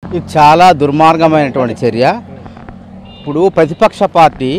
ఇది చాలా దుర్మార్గమైనటువంటి చర్య ఇప్పుడు ప్రతిపక్ష పార్టీ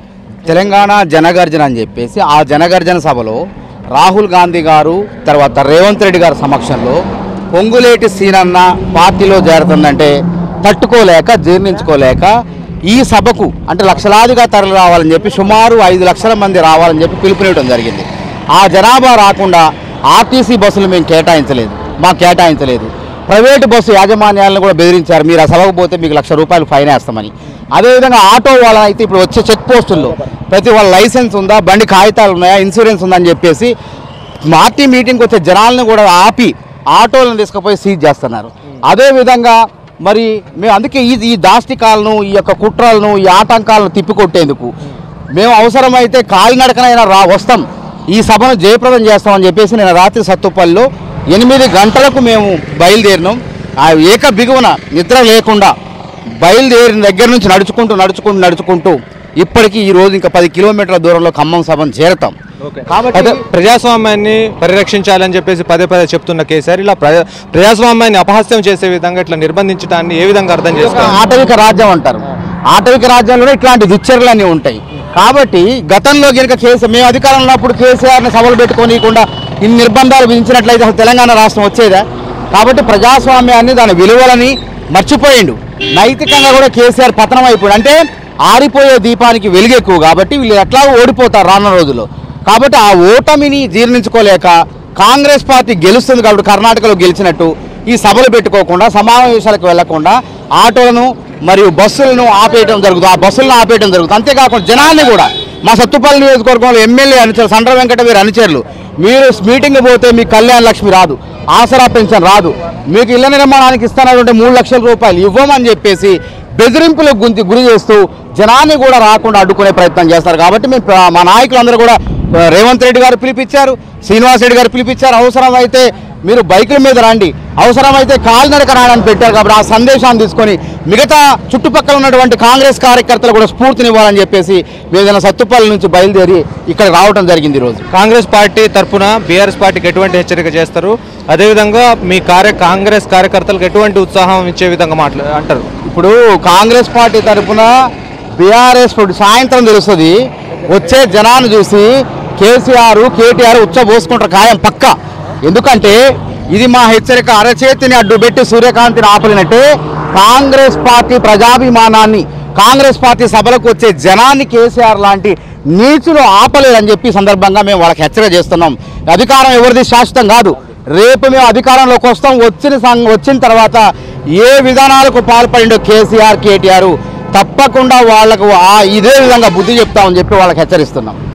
తెలంగాణ జనగర్జన అని చెప్పేసి ఆ జనగర్జన సభలో రాహుల్ గాంధీ గారు తర్వాత రేవంత్ రెడ్డి గారి సమక్షంలో పొంగులేటి సీనన్న పార్టీలో చేరుతుందంటే తట్టుకోలేక జీర్ణించుకోలేక ఈ సభకు అంటే లక్షలాదిగా తరలి రావాలని చెప్పి సుమారు ఐదు లక్షల మంది రావాలని చెప్పి పిలుపునివ్వడం జరిగింది ఆ జనాభా రాకుండా ఆర్టీసీ బస్సులు మేము కేటాయించలేదు మాకు కేటాయించలేదు ప్రైవేటు బస్సు యాజమాన్యాలను కూడా బెదిరించారు మీరు ఆ సభకు పోతే మీకు లక్ష రూపాయలు ఫైన్ వేస్తామని అదేవిధంగా ఆటో వాళ్ళనైతే ఇప్పుడు వచ్చే చెక్ పోస్టుల్లో ప్రతి వాళ్ళ లైసెన్స్ ఉందా బండి కాగితాలు ఉన్నాయా ఇన్సూరెన్స్ ఉందని చెప్పేసి పార్టీ మీటింగ్కి వచ్చే జనాలను కూడా ఆపి ఆటోలను తీసుకుపోయి సీజ్ చేస్తున్నారు అదేవిధంగా మరి మేము అందుకే ఈ ఈ దాష్టికాలను ఈ యొక్క కుట్రలను ఈ ఆటంకాలను తిప్పికొట్టేందుకు మేము అవసరమైతే కాలినడకనైనా రా వస్తాం ఈ సభను జయప్రదం చేస్తామని చెప్పేసి నేను రాత్రి సత్తుపల్లిలో ఎనిమిది గంటలకు మేము బయలుదేరినాం ఆ ఏక బిగువన నిద్ర లేకుండా బయలుదేరిన దగ్గర నుంచి నడుచుకుంటూ నడుచుకుంటూ నడుచుకుంటూ ఇప్పటికీ ఈ రోజు ఇంకా పది కిలోమీటర్ల దూరంలో ఖమ్మం సభను చేరతాం కాబట్టి అదే ప్రజాస్వామ్యాన్ని పరిరక్షించాలని చెప్పేసి పదే పదే చెప్తున్న కేసీఆర్ ఇలా ప్ర- ప్రజాస్వామ్యాన్ని అపహాస్యం చేసే విధంగా ఇట్లా నిర్బంధించడాన్ని ఏ విధంగా అర్థం ఒక చేసుకోవాలి ఆటవిక రాజ్యం అంటారు ఆటవిక రాజ్యంలోనే ఇట్లాంటి దుశ్చర్యలన్నీ ఉంటాయి కాబట్టి గతంలో కనుక కేసీ మేము అధికారంలో ఉన్నప్పుడు కేసీఆర్ని సభలు పెట్టుకోనియకుండా ఇన్ని నిర్బంధాలు విధించినట్లయితే అసలు తెలంగాణ రాష్ట్రం వచ్చేదా కాబట్టి ప్రజాస్వామ్యాన్ని దాని విలువలని మర్చిపోయిండు నైతికంగా కూడా కేసీఆర్ పతనం అయిపోయాడు అంటే ఆరిపోయే దీపానికి వెలుగు ఎక్కువ కాబట్టి వీళ్ళు ఎట్లాగో ఓడిపోతారు రానున్న రోజుల్లో కాబట్టి ఆ ఓటమిని జీర్ణించుకోలేక కాంగ్రెస్ పార్టీ గెలుస్తుంది కాబట్టి కర్ణాటకలో గెలిచినట్టు ఈ సభలు పెట్టుకోకుండా సమావేశాలకు వెళ్లకుండా ఆటోలను మరియు బస్సులను ఆపేయడం జరుగుతుంది ఆ బస్సులను ఆపేయడం జరుగుతుంది అంతేకాకుండా జనాల్ని కూడా మా సత్తుపల్లి నియోజకవర్గంలో ఎమ్మెల్యే అనుచరు సండ్ర వెంకట వీరు అనుచరులు మీరు మీటింగ్ పోతే మీకు కళ్యాణ లక్ష్మి రాదు ఆసరా పెన్షన్ రాదు మీకు ఇళ్ల నిర్మాణానికి ఇస్తున్నటువంటి మూడు లక్షల రూపాయలు ఇవ్వమని చెప్పేసి బెదిరింపులకు గుంతి గురి చేస్తూ జనాన్ని కూడా రాకుండా అడ్డుకునే ప్రయత్నం చేస్తారు కాబట్టి మేము ప్ర- మా నాయకులందరూ కూడా ఆ, రేవంత్ రెడ్డి గారు పిలిపించారు శ్రీనివాస్ రెడ్డి గారు పిలిపించారు అవసరమైతే మీరు బైకుల మీద రండి అవసరమైతే కాలినడక రాయడానికి పెట్టారు కాబట్టి ఆ సందేశాన్ని తీసుకొని మిగతా చుట్టుపక్కల ఉన్నటువంటి కాంగ్రెస్ కార్యకర్తలు కూడా స్ఫూర్తినివ్వాలని చెప్పేసి మేము ఏదైనా సత్తుపల్లి నుంచి బయలుదేరి ఇక్కడ రావడం జరిగింది ఈరోజు కాంగ్రెస్ పార్టీ తరఫున బీఆర్ఎస్ పార్టీకి ఎటువంటి హెచ్చరిక చేస్తారు అదేవిధంగా మీ కార్య కాంగ్రెస్ కార్యకర్తలకు ఎటువంటి ఉత్సాహం ఇచ్చే విధంగా మాట్లా అంటారు ఇప్పుడు కాంగ్రెస్ పార్టీ తరఫున బీఆర్ఎస్ ఇప్పుడు సాయంత్రం తెలుస్తుంది వచ్చే జనాన్ని చూసి కేసీఆర్ కేటీఆర్ ఉచ్చ పోసుకుంటారు ఖాయం పక్క ఎందుకంటే ఇది మా హెచ్చరిక అరచేతిని అడ్డుపెట్టి సూర్యకాంతిని ఆపలినట్టే కాంగ్రెస్ పార్టీ ప్రజాభిమానాన్ని కాంగ్రెస్ పార్టీ సభలకు వచ్చే జనాన్ని కేసీఆర్ లాంటి నీచులు ఆపలేదని చెప్పి ఈ సందర్భంగా మేము వాళ్ళకి హెచ్చరిక చేస్తున్నాం అధికారం ఎవరిది శాశ్వతం కాదు రేపు మేము అధికారంలోకి వస్తాం వచ్చిన సం- వచ్చిన తర్వాత ఏ విధానాలకు పాల్పడిండో కేసీఆర్ కేటీఆర్ తప్పకుండా వాళ్లకు ఆ ఇదే విధంగా బుద్ధి చెప్తామని చెప్పి వాళ్ళకి హెచ్చరిస్తున్నాం